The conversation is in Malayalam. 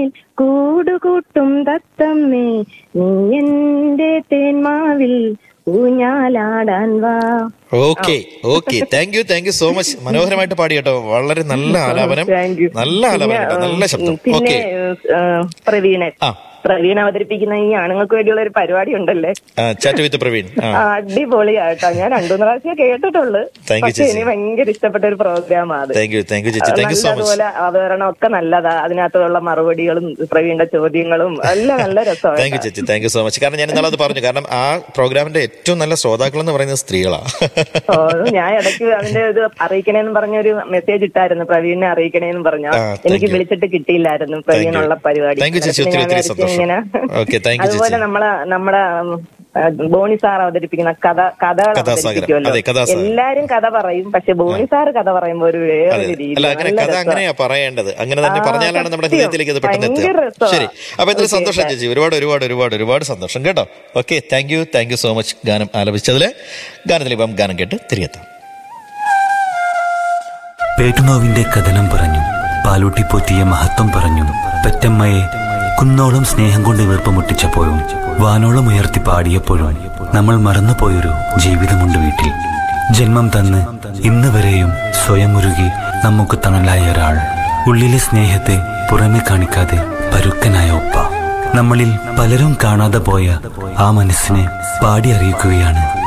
തേന്മലരിന്മേൽ കൂടുകൂട്ടും തത്തമ്മേ നീ എന്റെ തേന്മാവിൽ ഊഞ്ഞാലാടാൻ വാ okay okay thank you thank you so much മനോഹരമായിട്ട് പാടി കേട്ടോ വളരെ നല്ല ആലാപനം Thank you. നല്ല ആലാപനം കേട്ടോ നല്ല ശബ്ദം പിന്നെ ഓക്കെ ഏഹ്, പ്രവീണൻ ആ പ്രവീൺ അവതരിപ്പിക്കുന്ന ഈ ആണുങ്ങൾക്ക് വേണ്ടിയുള്ള ഒരു പരിപാടി ഉണ്ടല്ലേ ചാറ്റ് വിത്ത് പ്രവീൺ ആ ആ, അടിപൊളിയാട്ടോ ഞാൻ രണ്ടു മൂന്ന് പ്രാവശ്യം കേട്ടിട്ടുള്ളൂ Thank you, പക്ഷെ ചേച്ചി. എനിക്ക് ഭയങ്കര ഇഷ്ടപ്പെട്ട ഒരു പ്രോഗ്രാം അത് താങ്ക് യു താങ്ക് യു ചേച്ചി താങ്ക് യു സോ മച്ച് അതുപോലെ അവതരണം ഒക്കെ നല്ലതാ അതിനകത്തുള്ള മറുപടികളും പ്രവീണിന്റെ ചോദ്യങ്ങളും എല്ലാം നല്ല താങ്ക് യു രസമാണ് ചേച്ചി താങ്ക് യു സോ മച്ച് കാരണം ഞാൻ ഇന്നാളെ അത് പറഞ്ഞു കാരണം ആ പ്രോഗ്രാമിന്റെ ഏറ്റവും നല്ല ശ്രോതാക്കൾ എന്ന് പറയുന്നത് സ്ത്രീകളാ ഓ, ഞാൻ ഇടയ്ക്ക് അതിന്റെ ഇത് അറിയിക്കണേന്ന് പറഞ്ഞൊരു മെസ്സേജ് ഇട്ടായിരുന്നു പ്രവീണിനെ അറിയിക്കണേന്ന് പറഞ്ഞു ആ, thank എനിക്ക് you. വിളിച്ചിട്ട് കിട്ടിയില്ലായിരുന്നു Thank you. പ്രവീണുള്ള പരിപാടി Thank you ചേച്ചി, ഒത്തിരി ഞാൻ ഒത്തിരി വിചാരിച്ചു സന്തോഷം. ഇങ്ങനെ Okay, thank you അതുപോലെ ചേച്ചി. നമ്മളെ നമ്മുടെ ഉം, ആ, ബോണി സാർ അവതരിപ്പിക്കുന്ന കഥ കഥകൾ കഥാസാഗരം. അവതരിപ്പിക്കുമല്ലോ അതെ, കഥാസാഗരം. എല്ലാരും കഥ പറയും പക്ഷെ ബോണി സാർ കഥ പറയുമ്പോ ഒരു അതെ വേറൊരു രീതി അല്ല അങ്ങനെ നല്ല കഥ രസമാ. അങ്ങനെയാ പറയേണ്ടത് അങ്ങനെ തന്നെ ആ, പറഞ്ഞാലാണ് നമ്മുടെ സത്യം. ഹൃദയത്തിലേക്ക് അത് പെട്ടെന്ന് ഭയങ്കര എത്തുക രസമാ. ശരി അപ്പൊ എന്തായാലും Okay, സന്തോഷം thank- ചേച്ചി ഒരുപാട് ഒരുപാട് ഒരുപാട് ഒരുപാട് സന്തോഷം കേട്ടോ okay thank you thank you so much ഗാനം ആലപിച്ചതില് ഗാനത്തിൽ ഇപ്പം ഗാനം കേട്ട് തിരികെത്താം പേട്ടുനോവിന്റെ കഥനം പറഞ്ഞു പാലൂട്ടി പോറ്റിയ മഹത്വം പറഞ്ഞു പെറ്റമ്മയെ കുന്നോളം സ്നേഹം കൊണ്ട് വീർപ്പുമുട്ടിച്ചപ്പോഴും വാനോളം ഉയർത്തി പാടിയപ്പോഴും നമ്മൾ മറന്നുപോയൊരു ജീവിതമുണ്ട് വീട്ടിൽ ജന്മം തന്ന് ഇന്ന് വരെയും സ്വയം ഉരുകി നമുക്ക് തണലായ ഒരാൾ ഉള്ളിലെ സ്നേഹത്തെ പുറമെ കാണിക്കാതെ പരുക്കനായ ഒപ്പ നമ്മളിൽ പലരും കാണാതെ പോയ ആ മനസ്സിനെ പാടി അറിയിക്കുകയാണ്